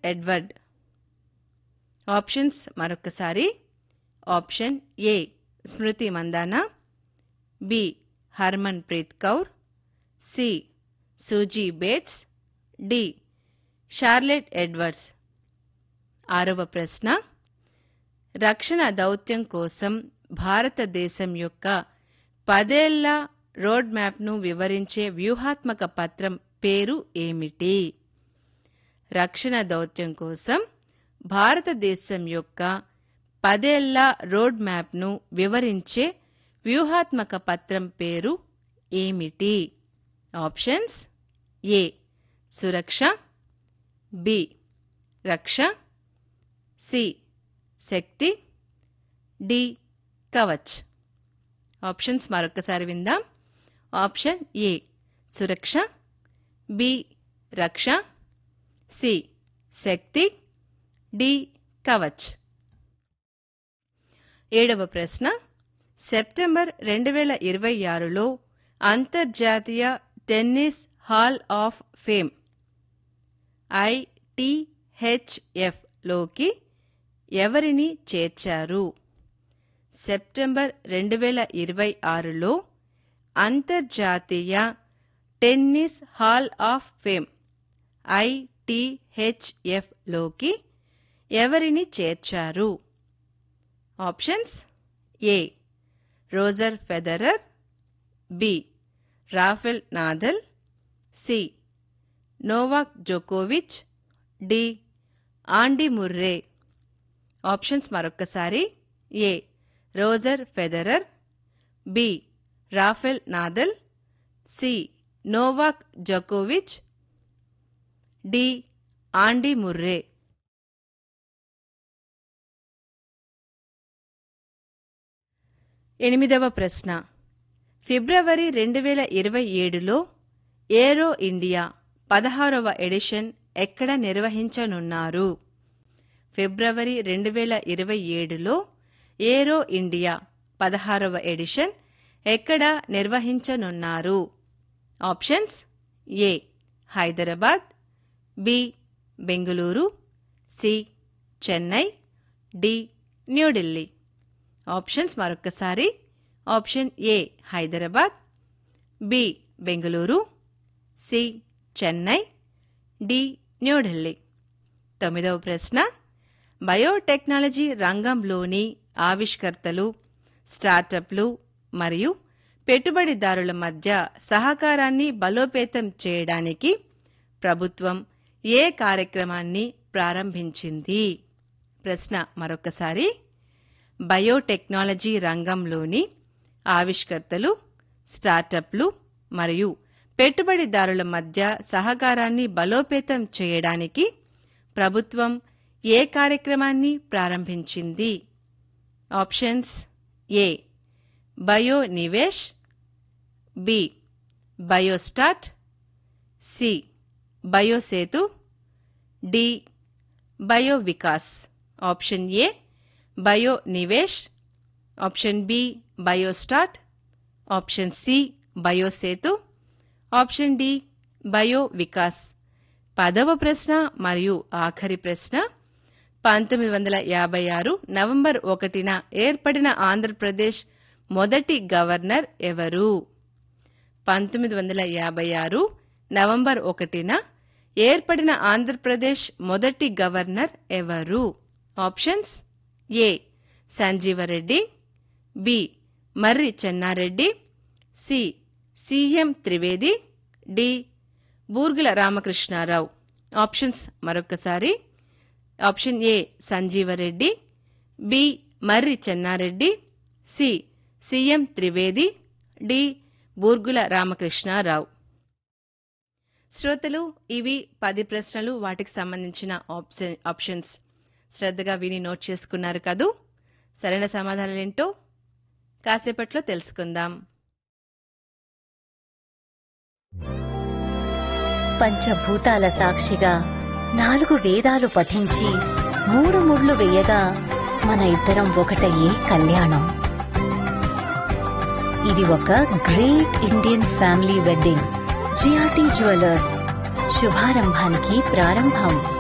Edward options మరొకసారి option A Smriti Mandhana B Harmanpreet Kaur C Suzie Bates D Charlotte Edwards ఆరవ ప్రశ్న రక్షణ దౌత్యం కోసం భారతదేశం యొక్క పదేళ్ల రోడ్ మ్యాప్ను వివరించే వ్యూహాత్మక పత్రం పేరు ఏమిటి రక్షణ దౌత్యం కోసం భారతదేశం యొక్క పదేళ్ల రోడ్ మ్యాప్ను వివరించే వ్యూహాత్మక పత్రం పేరు ఏమిటి options A Suraksha B Raksha C Shakti D Kavach options మరొకసారి విందాం option A Suraksha B Raksha C Shakti D Kavach ఏడవ ప్రశ్న సెప్టెంబర్ రెండు వేల ఇరవై ఆరులో అంతర్జాతీయ tennis hall of fame ITHF లోకి ఎవరిని చేర్చారు సెప్టెంబర్ రెండు వేల ఇరవై ఆరులో అంతర్జాతీయ tennis hall of fame ITHF లోకి ఎవరిని చేర్చారు options A Roger Federer B Rafael Nadal C Novak జోకోవిచ్ డి ఆండి ముర్రే ఆప్షన్స్ మరొక్కసారి ఏ Roger Federer B Rafael Nadal C Novak జోకోవిచ్ డి ఆండి ముర్రే ఎనిమిదవ ప్రశ్న ఫిబ్రవరి రెండు వేల ఇరవై ఏడులో ఏరో ఇండియా పదహారవ ఎడిషన్ ఎక్కడ నిర్వహించనున్నారు ఫిబ్రవరి రెండు వేల ఇరవై ఏడులో ఏరో ఇండియా పదహారవ ఎడిషన్ ఎక్కడ నిర్వహించనున్నారు options A Hyderabad B Bengaluru C Chennai D New Delhi options మరొక్కసారి option A Hyderabad B Bengaluru C Chennai D New Delhi తొమ్మిదవ ప్రశ్న బయోటెక్నాలజీ రంగంలోని ఆవిష్కర్తలు స్టార్టప్లు మరియు పెట్టుబడిదారుల మధ్య సహకారాన్ని బలోపేతం చేయడానికి ప్రభుత్వం ఏ కార్యక్రమాన్ని ప్రారంభించింది ప్రశ్న మరొకసారి బయోటెక్నాలజీ రంగంలోని ఆవిష్కర్తలు స్టార్టప్లు మరియు పెట్టుబడిదారుల మధ్య సహకారాన్ని బలోపేతం చేయడానికి ప్రభుత్వం ఏ కార్యక్రమాన్ని ప్రారంభించింది options A bio Nivesh B biostat C BioSetu D bio Vikas option A bio Nivesh option B biostat option C BioSetu option D bio Vikas పదవ ప్రశ్న మరియు ఆఖరి ప్రశ్న పంతొమ్మిది వందల యాభై ఆరు నవంబర్ ఒకటిన ఏర్పడిన ఆంధ్రప్రదేశ్ మొదటి గవర్నర్ ఎవరు పంతొమ్మిది వందల యాభై ఆరు నవంబర్ ఒకటిన ఏర్పడిన ఆంధ్రప్రదేశ్ మొదటి గవర్నర్ ఎవరు options A Sanjiva Reddy B Marri Chenna Reddy C C M Trivedi D Burgula Ramakrishna Rao options మరొకసారి option A Sanjiva Reddy B Marri Chenna Reddy C C M Trivedi D Burgula Ramakrishna Rao శ్రోతలు ఇవి పది ప్రశ్నలు వాటికి సంబంధించిన ఆప్షన్ ఆప్షన్స్ శ్రద్ధగా విని నోట్ చేసుకున్నారు కదూ సరైన సమాధానాలేంటో కాసేపట్లో తెలుసుకుందాం పంచభూతాల సాక్షిగా నాలుగు వేదాలు పఠించి మూడు ముళ్ళు వేయగా మన ఇద్దరం ఒకటయ్యే కళ్యాణం ఇది ఒక great Indian family wedding GRT jewellers శుభారంభానికి ప్రారంభం